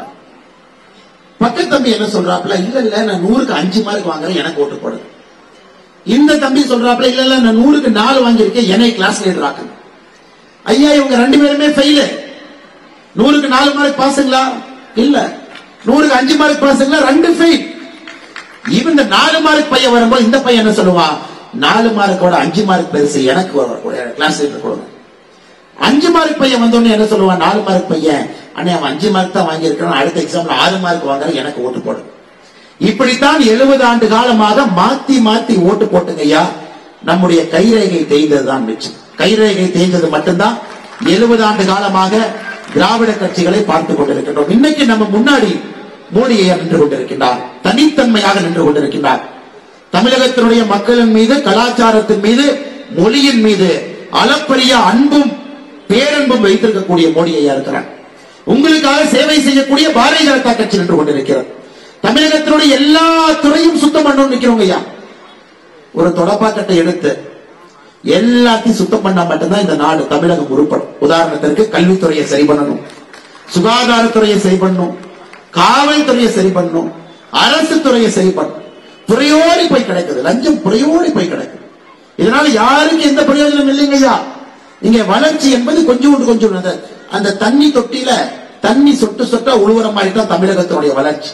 பக்கத்து தம்பி என்ன சொல்றாப்ல இல்ல இல்ல நான் நூறுக்கு அஞ்சு மார்க் வாங்குறேன் எனக்கு ஓட்டு போடுது இந்த தம்பி சொல்றாப்ல இல்ல இல்ல நான் நூறுக்கு நாலு வாங்கியிருக்கேன் என்னை கிளாஸ் லீடர் ஆக்குங்க ஐயா இவங்க ரெண்டு பேருமே ஃபெயிலு நூறுக்கு நாலு மார்க் பாஸுங்களா இல்ல நூறுக்கு அஞ்சு மார்க் பாஸுங்களா ரெண்டு ஃபெயில் இவன் இந்த நாலு மார்க் பையன் வரும்போது இந்த பையன் என்ன சொல்லுவான் நாலு மார்க்கோட அஞ்சு மார்க் பெருசு எனக்கு கிளாஸ் லீடர் கொடுங்க அஞ்சு மார்க் பையன் வந்தோடனே என்ன சொல்லுவான் நாலு மார்க் பையன் அண்ணே அவன் அஞ்சு மார்க் தான் வாங்கியிருக்கான் அடுத்த எக்ஸாம்ல ஆறு மார்க் வாங்குற எனக்கு ஓட்டு போடு இப்படித்தான் எழுபது ஆண்டு காலமாக மாத்தி மாத்தி ஓட்டு போட்டுங்க ஐயா நம்முடைய கைரேகை தேய்ந்ததுதான் மிச்சம் கைரேகை தேய்ந்தது மட்டும்தான் எழுபது ஆண்டு காலமாக திராவிட கட்சிகளை பார்த்து கொண்டிருக்கின்றோம் இன்னைக்கு நம்ம முன்னாடி மோடி ஐயா நின்று கொண்டிருக்கின்றார் தனித்தன்மையாக நின்று கொண்டிருக்கின்றார் தமிழகத்தினுடைய மக்களின் மீது கலாச்சாரத்தின் மீது மொழியின் மீது அளப்பரிய அன்பும் பேரன்பும் வைத்திருக்கக்கூடிய மோடி ஐயா இருக்கிறார் உங்களுக்காக சேவை செய்யக்கூடிய பாரதிய ஜனதா கட்சி நின்று கொண்டிருக்கிறது தமிழகத்தினுடைய எல்லா துறையும் சுத்தம் பண்ணணும் நிக்கிறோங்க ஐயா ஒரு தொடப்பாக்கட்டை எடுத்து எல்லாத்தையும் சுத்தம் பண்ணா மட்டும்தான் இந்த நாடு தமிழகம் உருப்படும் உதாரணத்திற்கு கல்வித்துறையை சரி பண்ணணும் சுகாதாரத்துறையை சரி பண்ணணும் காவல்துறையை சரி பண்ணணும் அரசு துறையை சரி பண்ணணும் புறையோடி போய் கிடக்குது லஞ்சம் புறையோடி போய் கிடக்குது இதனால யாருக்கு எந்த பிரயோஜனம் இல்லைங்க ஐயா இங்க வளர்ச்சி என்பது கொஞ்சோண்டு கொஞ்சம் அந்த அந்த தண்ணி தொட்டியில தண்ணி சொட்டு சொட்டா உழுவுற மாதிரி தான் தமிழகத்தினுடைய வளர்ச்சி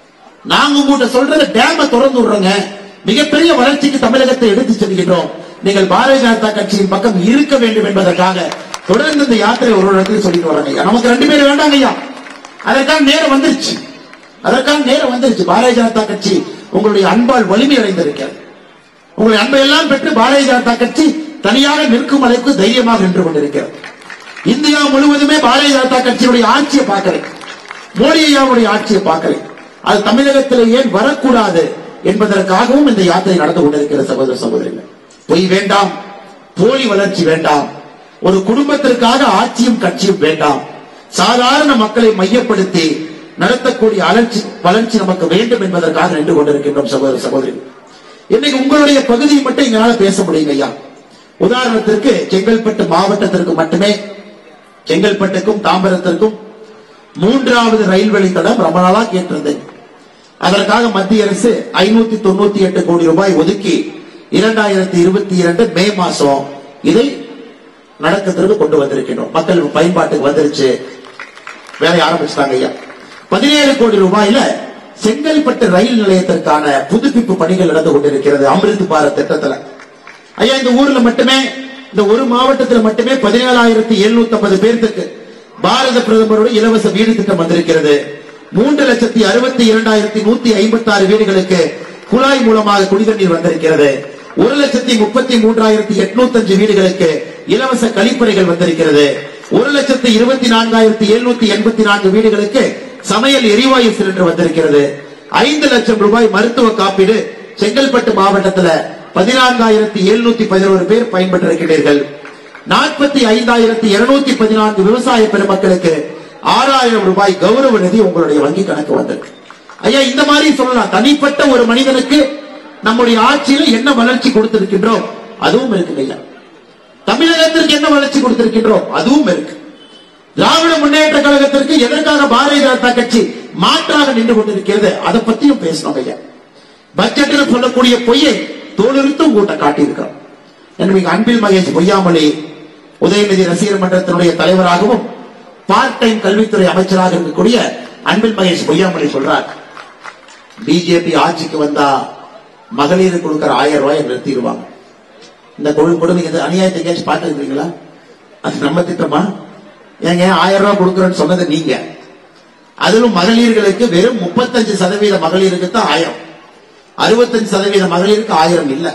நாங்க உங்ககிட்ட சொல்றது டேம திறந்து விடுறோங்க மிகப்பெரிய வளர்ச்சிக்கு தமிழகத்தை எடுத்து செல்கின்றோம் நீங்கள் பாரதிய ஜனதா கட்சியின் பக்கம் இருக்க வேண்டும் என்பதற்காக தொடர்ந்து இந்த யாத்திரை ஒரு இடத்துல சொல்லிட்டு வராங்க ஐயா நமக்கு ரெண்டு பேரும் வேண்டாங்க ஐயா அதற்கான நேரம் வந்துருச்சு அதற்கான நேரம் வந்துருச்சு பாரதிய ஜனதா கட்சி உங்களுடைய அன்பால் வலிமை அடைந்திருக்கிறது உங்களுடைய அன்பை எல்லாம் பெற்று பாரதிய ஜனதா கட்சி தனியாக நிற்கும் அளவுக்கு தைரியமாக நின்று கொண்டிருக்கிறது இந்தியா முழுவதுமே பாரதிய ஜனதா கட்சியுடைய ஆட்சியை பார்க்கிறேன் மோடி ஐயாவுடைய ஆட்சியை பார்க்கிறேன் அது தமிழகத்தில் ஏன் வரக்கூடாது என்பதற்காகவும் இந்த யாத்திரை நடந்து கொண்டிருக்கிற சகோதர சகோதரிகள் பொய் வேண்டாம் போலி வளர்ச்சி வேண்டாம் ஒரு குடும்பத்திற்காக ஆட்சியும் கட்சியும் வேண்டாம் சாதாரண மக்களை மையப்படுத்தி நடத்தக்கூடிய அலர்ச்சி வளர்ச்சி நமக்கு வேண்டும் என்பதற்காக நின்று கொண்டிருக்கின்றோம் சகோதர சகோதரிகள் இன்னைக்கு உங்களுடைய பகுதியை மட்டும் எங்களால பேச முடியுங்க ஐயா உதாரணத்திற்கு செங்கல்பட்டு மாவட்டத்திற்கு மட்டுமே செங்கல்பட்டுக்கும் தாம்பரத்திற்கும் மூன்றாவது ரயில் வழித்தடம் ரொம்ப நாளா கேட்டிருந்தேன் அதற்காக மத்திய அரசு ஐநூத்தி தொண்ணூத்தி எட்டு கோடி ரூபாய் ஒதுக்கி இரண்டாயிரத்தி இருபத்தி இரண்டு மே மாசம் இதை நடக்கத்திற்கு கொண்டு வந்திருக்கின்றோம் மக்கள் பயன்பாட்டுக்கு வந்துருச்சு வேலையை ஆரம்பிச்சிட்டாங்க ஐயா பதினேழு கோடி ரூபாயில செங்கல்பட்டு ரயில் நிலையத்திற்கான புதுப்பிப்பு பணிகள் நடந்து கொண்டிருக்கிறது அமிர்த் பாரத் திட்டத்துல ஐயா இந்த ஊர்ல மட்டுமே இந்த ஒரு மாவட்டத்தில் மட்டுமே பதினேழாயிரத்தி எழுநூத்தி ஐம்பது பேருக்கு பாரத பிரதமருடைய இலவச வீடு திட்டம் வந்திருக்கிறது மூன்று லட்சத்தி அறுபத்தி இரண்டாயிரத்தி நூத்தி ஐம்பத்தி ஆறு வீடுகளுக்கு குழாய் மூலமாக குடிதண்ணீர் வந்திருக்கிறது ஒரு லட்சத்தி முப்பத்தி மூன்றாயிரத்தி எட்நூத்தி அஞ்சு வீடுகளுக்கு இலவச கழிப்பறைகள் வந்திருக்கிறது ஒரு லட்சத்தி இருபத்தி நான்காயிரத்தி எழுநூத்தி எண்பத்தி நான்கு வீடுகளுக்கு சமையல் எரிவாயு சிலிண்டர் வந்திருக்கிறது ஐந்து லட்சம் ரூபாய் மருத்துவ காப்பீடு செங்கல்பட்டு மாவட்டத்துல பதினான்காயிரத்தி எழுநூத்தி பதினோரு பேர் பயன்பெற்றிருக்கிறீர்கள் நாற்பத்தி ஐந்தாயிரத்தி இருநூத்தி பதினான்கு விவசாய பெருமக்களுக்கு ஆறாயிரம் ரூபாய் கௌரவ நிதி உங்களுடைய வங்கி கணக்கு வந்திருக்கு ஐயா இந்த மாதிரி சொல்லலாம் தனிப்பட்ட ஒரு மனிதனுக்கு நம்முடைய ஆட்சியில என்ன வளர்ச்சி கொடுத்திருக்கின்றோம் அதுவும் இருக்கு ஐயா தமிழகத்திற்கு என்ன வளர்ச்சி கொடுத்திருக்கின்றோம் அதுவும் இருக்கு திராவிட முன்னேற்ற கழகத்திற்கு எதற்காக பாரதிய ஜனதா கட்சி மாற்றாக நின்று கொண்டிருக்கிறது அதை பத்தியும் பேசணும் ஐயா பட்ஜெட்டில் சொல்லக்கூடிய பொய்யை தோலுரித்து உங்கள்கிட்ட காட்டியிருக்கிறோம் எனக்கு அன்பில் மகேஷ் பொய்யாமொழி உதயநிதி ரசிகர் மன்றத்தினுடைய தலைவராகவும் பார்ட் டைம் கல்வித்துறை அமைச்சராக இருக்கக்கூடிய அன்பில் மகேஷ் பொய்யாமொழி சொல்றார் பிஜேபி ஆட்சிக்கு வந்தா மகளிருக்கு கொடுக்கிற ஆயிரம் ரூபாய் நிறுத்திடுவாங்க இந்த கொடு கொடுமை இது அநியாயத்தை எங்கேயாச்சும் பார்த்துருக்கீங்களா அது நம்ம திட்டமா ஏங்க ஆயிரம் ரூபாய் கொடுக்குறேன்னு சொன்னது நீங்க அதிலும் மகளிர்களுக்கு வெறும் முப்பத்தஞ்சு சதவீத மகளிருக்கு தான் ஆயிரம் அறுபத்தஞ்சு சதவீத மகளிருக்கு ஆயிரம் இல்ல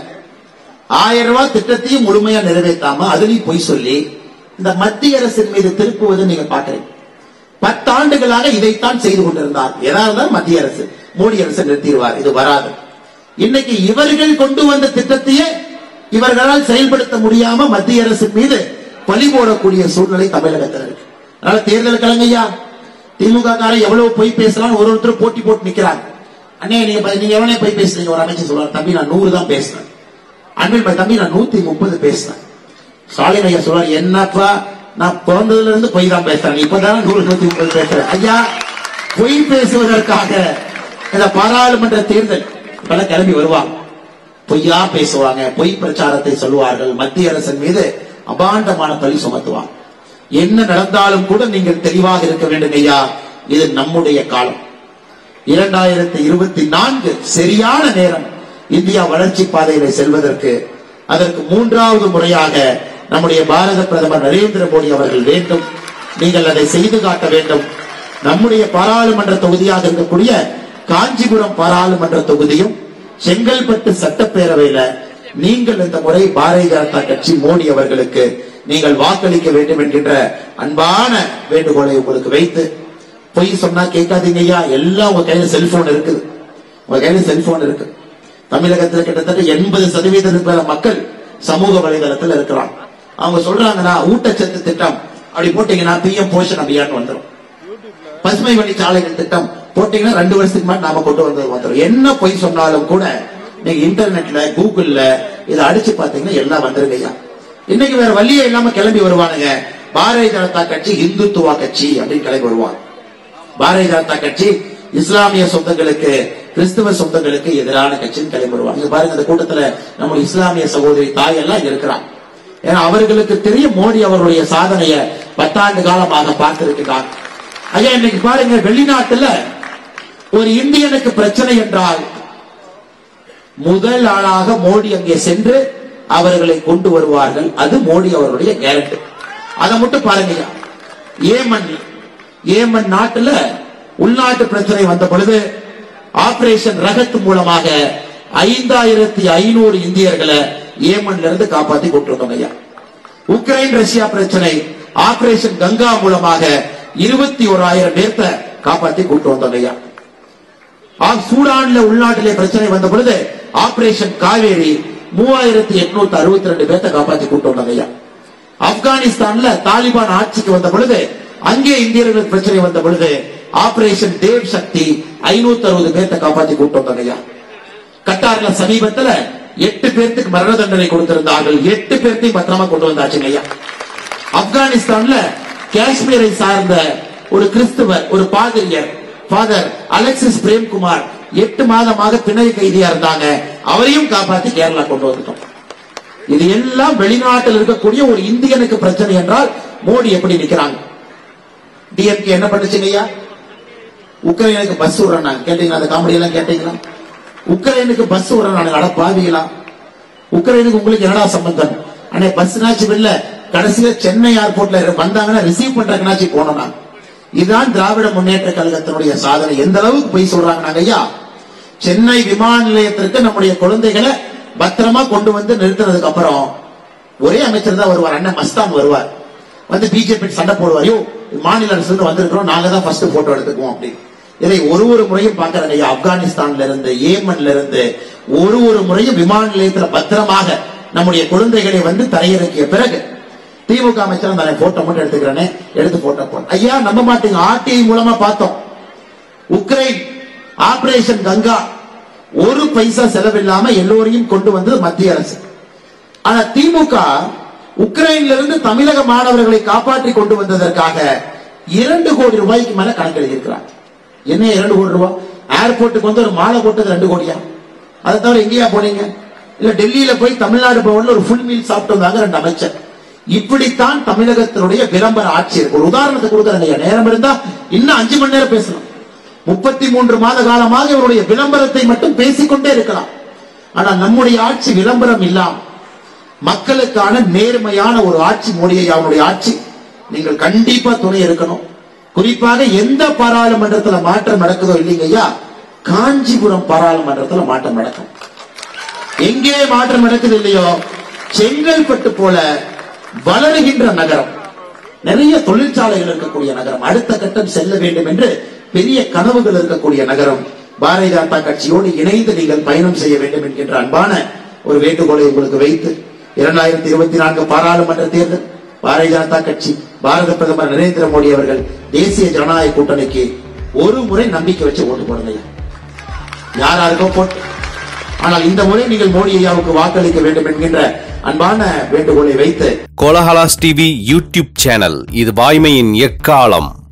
ஆயிரம் ரூபாய் திட்டத்தையும் முழுமையா நிறைவேற்றாம அதுலயும் பொய் சொல்லி இந்த மத்திய அரசின் மீது திருப்புவது நீங்க பாக்குறீங்க பத்தாண்டுகளாக இதைத்தான் செய்து கொண்டிருந்தார் ஏதாவது மத்திய அரசு மோடி அரசு நிறுத்திடுவார் இது வராது இன்னைக்கு இவர்கள் கொண்டு வந்த திட்டத்தையே இவர்களால் செயல்படுத்த முடியாம மத்திய அரசின் மீது பழி போடக்கூடிய சூழ்நிலை தமிழகத்தில் இருக்கு அதனால தேர்தல் கலங்கையா திமுக காரன் எவ்வளவு பொய் பேசலாம் ஒரு ஒருத்தர் போட்டி போட்டு நிக்கிறாங்க அண்ணே நீங்க ப- நீங்க எவ்வளவு பொய் பேசுறீங்க ஒரு அமைச்சர் சொல்றாரு தம்பி நான் நூறு தான் பேசுறேன் அன்பில் பாய், தம்பி நான் நூத்தி முப்பது பேசுறேன் ஸ்டாலின் ஐயா சொல்றாரு என்னப்பா நான் பிறந்ததுல இருந்து பொய் தான் பேசுறேன் இப்பதானே நூறு நூத்தி முப்பது பேசுறேன் ஐயா பொய் பேசுவதற்காக இந்த பாராளுமன்ற தேர்தல் இப்பெல்லாம் கிளம்பி வருவாங்க பொய்யா பேசுவாங்க பொய் பிரச்சாரத்தை சொல்லுவார்கள் மத்திய அரசின் மீது அபாண்டமான பழி சுமத்துவாங்க என்ன நடந்தாலும் கூட நீங்கள் தெளிவாக இருக்க வேண்டும் ஐயா இது நம்முடைய காலம் இரண்டாயிரத்தி இருபத்தி நான்கு சரியான நேரம் இந்தியா வளர்ச்சி பாதையில செல்வதற்கு அதற்கு மூன்றாவது முறையாக நம்முடைய பாரத பிரதமர் நரேந்திர மோடி அவர்கள் வேண்டும் நீங்கள் அதை செய்து காட்ட வேண்டும் நம்முடைய பாராளுமன்ற தொகுதியாக இருக்கக்கூடிய காஞ்சிபுரம் பாராளுமன்ற தொகுதியும் செங்கல்பட்டு சட்டப்பேரவையில நீங்கள் இந்த முறை பாரதிய ஜனதா கட்சி மோடி அவர்களுக்கு நீங்கள் வாக்களிக்க வேண்டும் என்கின்ற அன்பான வேண்டுகோளை உங்களுக்கு வைத்து பொய் சொன்னா கேட்காதீங்க ஐயா எல்லாம் உங்க கையில செல்போன் இருக்குது உங்க கையில செல்போன் இருக்கு தமிழகத்துல கிட்டத்தட்ட எண்பது சதவீதத்துக்கு மேல மக்கள் சமூக வலைதளத்துல இருக்கிறாங்க அவங்க சொல்றாங்கன்னா ஊட்டச்சத்து திட்டம் அப்படி போட்டீங்கன்னா பிஎம் போஷன் அபியான் வந்துரும் பசுமை வழி சாலைகள் திட்டம் போட்டீங்கன்னா ரெண்டு வருஷத்துக்கு மேல நாம கொண்டு வந்தது வந்துடும் என்ன பொய் சொன்னாலும் கூட நீங்க இன்டர்நெட்ல கூகுள்ல இதை அடிச்சு பாத்தீங்கன்னா எல்லாம் வந்துருங்க ஐயா இன்னைக்கு வேற வழியே இல்லாம கிளம்பி வருவானுங்க பாரதிய ஜனதா கட்சி இந்துத்துவா கட்சி அப்படின்னு கிளம்பி வருவாங்க பாரதிய ஜனதா கட்சி இஸ்லாமிய சொந்தங்களுக்கு கிறிஸ்துவ சொந்தங்களுக்கு எதிரான கட்சின்னு கிளம்பி வருவாங்க இங்க பாருங்க இந்த கூட்டத்துல நம்ம இஸ்லாமிய சகோதரி தாய் எல்லாம் இங்க இருக்கிறாங்க ஏன்னா அவர்களுக்கு தெரியும் மோடி அவருடைய சாதனையை பத்தாண்டு காலமாக பார்த்திருக்கிறார் ஐயா இன்னைக்கு பாருங்க வெளிநாட்டுல ஒரு இந்தியனுக்கு பிரச்சனை என்றால் முதல் ஆளாக மோடி அங்கே சென்று அவர்களை கொண்டு வருவார்கள் அது மோடி அவருடைய கேரண்டி அதை மட்டும் பாருங்க ஏமன் ஏமன் நாட்டுல உள்நாட்டு பிரச்சனை வந்த பொழுது ஆபரேஷன் ரகத் மூலமாக ஐந்தாயிரத்தி ஐநூறு இந்தியர்களை ஏமன்ல இருந்து காப்பாத்தி கொண்டிருக்கோம் ஐயா உக்ரைன் ரஷ்யா பிரச்சனை ஆபரேஷன் கங்கா மூலமாக இருபத்தி ஓராயிரம் பேர்த்த காப்பாத்தி கூட்டு வந்தோம் ஐயா ஆ- சூடான்ல உள்நாட்டிலே பிரச்சனை வந்த பொழுது ஆபரேஷன் காவேரி மூவாயிரத்தி எட்நூத்தி அறுபத்தி ரெண்டு பேர்த்த காப்பாத்தி கூட்டு வந்தாங்க ஐயா ஆப்கானிஸ்தான்ல தாலிபான் ஆட்சிக்கு வந்த பொழுது அங்கே இந்தியர்களுக்கு பிரச்சனை வந்த பொழுது ஆபரேஷன் தேவ் சக்தி ஐநூத்தி அறுபது பேர்த்த காப்பாத்தி கூட்டு வந்தாங்க ஐயா கட்டார்ல சமீபத்துல எட்டு பேர்த்துக்கு மரண தண்டனை கொடுத்திருந்தார்கள் எட்டு பேர்த்தையும் பத்திரமா கொண்டு வந்தாச்சுங்க ஐயா ஆப்கானிஸ்தான்ல காஷ்மீரை சார்ந்த ஒரு கிறிஸ்துவர் ஒரு பாதிரியர் ஃபாதர் அலெக்சிஸ் பிரேம்குமார் எட்டு மாதமாக பிணை கைதியா இருந்தாங்க அவரையும் காப்பாத்தி கேரளா கொண்டு வந்துட்டோம் இது எல்லாம் வெளிநாட்டில் இருக்கக்கூடிய ஒரு இந்தியனுக்கு பிரச்சனை என்றால் மோடி எப்படி நிக்கிறாங்க டிஎம்கே என்ன பண்ணுச்சுங்க ஐயா உக்ரைனுக்கு பஸ் விடுறாங்க கேட்டீங்களா அந்த காமெடி எல்லாம் கேட்டீங்களா உக்ரைனுக்கு பஸ் விடுறாங்க அட பாவிகளா உக்ரைனுக்கு உங்களுக்கு என்னடா சம்பந்தம் அண்ணே பஸ்னாச்சும் இல்ல கடைசியில சென்னை ஏர்போர்ட்ல வந்தாங்கன்னா ரிசீவ் பண்றதுனாச்சும் போனோம் நாங்க. இதுதான் திராவிட முன்னேற்ற கழகத்தினுடைய சாதனை எந்த அளவுக்கு போய் சொல்றாங்க நாங்க ஐயா சென்னை விமான நிலையத்திற்கு நம்முடைய குழந்தைகளை பத்திரமா கொண்டு வந்து நிறுத்தினதுக்கு அப்புறம் ஒரே அமைச்சர் தான் வருவார் அண்ணன் மஸ்தான் வருவார் வந்து பிஜேபி சண்டை போடுவார் யோ மாநில அரசு இருந்து வந்திருக்கிறோம் நாங்க தான் ஃபர்ஸ்ட் போட்டோ எடுத்துக்குவோம் அப்படின்னு இதை ஒரு ஒரு முறையும் பாக்குறாங்க ஐயா ஆப்கானிஸ்தான்ல இருந்து ஏமன்ல இருந்து ஒரு ஒரு முறையும் விமான நிலையத்துல பத்திரமாக நம்முடைய குழந்தைகளை வந்து தரையிறக்கிய பிறகு திமுக அமைச்சர் நான் போட்டோ மட்டும் எடுத்துக்கிறேனே எடுத்து போட்டோ போட்டோம் ஐயா நம்ப மாட்டீங்க ஆர்டிஐ மூலமா பார்த்தோம் உக்ரைன் ஆபரேஷன் கங்கா ஒரு பைசா செலவில்லாம எல்லோரையும் கொண்டு வந்தது மத்திய அரசு ஆனா திமுக உக்ரைன்ல இருந்து தமிழக மாணவர்களை காப்பாற்றி கொண்டு வந்ததற்காக இரண்டு கோடி ரூபாய்க்கு மேல கணக்கு எழுதியிருக்கிறாங்க என்ன இரண்டு கோடி ரூபாய் ஏர்போர்ட்டுக்கு வந்து ஒரு மாலை போட்டது ரெண்டு கோடியா அதை தவிர எங்கேயா போனீங்க இல்ல டெல்லியில போய் தமிழ்நாடு பவன்ல ஒரு ஃபுல் மீல் சாப்பிட்டு வந்தாங்க ரெண்டு அமைச்சர் இப்படித்தான் தமிழகத்தினுடைய விளம்பர ஆட்சி இருக்கு ஒரு உதாரணத்துக்கு கொடுக்குறேன் நேரம் இருந்தா இன்னும் அஞ்சு மணி நேரம் பேசலாம் முப்பத்தி மூன்று மாத காலமாக இவருடைய விளம்பரத்தை மட்டும் பேசிக்கொண்டே இருக்கலாம் ஆனா நம்முடைய ஆட்சி விளம்பரம் இல்லாம மக்களுக்கான நேர்மையான ஒரு ஆட்சி மோடியை அவனுடைய ஆட்சி நீங்கள் கண்டிப்பா துணை இருக்கணும் குறிப்பாக எந்த பாராளுமன்றத்துல மாற்றம் நடக்குதோ இல்லைங்க ஐயா காஞ்சிபுரம் பாராளுமன்றத்துல மாற்றம் நடக்கும் எங்கே மாற்றம் நடக்குது இல்லையோ செங்கல்பட்டு போல வளருகின்ற நகரம் நிறைய தொழிற்சாலைகள் இருக்கக்கூடிய நகரம் அடுத்த கட்டம் செல்ல வேண்டும் என்று பெரிய கனவுகள் இருக்கக்கூடிய நகரம் பாரதிய ஜனதா கட்சியோடு இணைந்து நீங்கள் பயணம் செய்ய வேண்டும் என்கின்ற அன்பான ஒரு வேண்டுகோளை உங்களுக்கு வைத்து இரண்டாயிரத்தி இருபத்தி நான்கு பாராளுமன்ற தேர்தல் பாரதிய ஜனதா கட்சி பாரத பிரதமர் நரேந்திர மோடி அவர்கள் தேசிய ஜனநாயக கூட்டணிக்கு ஒரு முறை நம்பிக்கை வச்சு ஓட்டு போடுங்க யார் யாருக்கோ போட்டு ஆனால் இந்த முறை நீங்கள் மோடி ஐயாவுக்கு வாக்களிக்க வேண்டும் என்கின்ற அன்பான வேண்டுகோளை வைத்து கோலஹலாஸ் டிவி யூடியூப் சேனல் இது வாய்மையின் எக்காலம்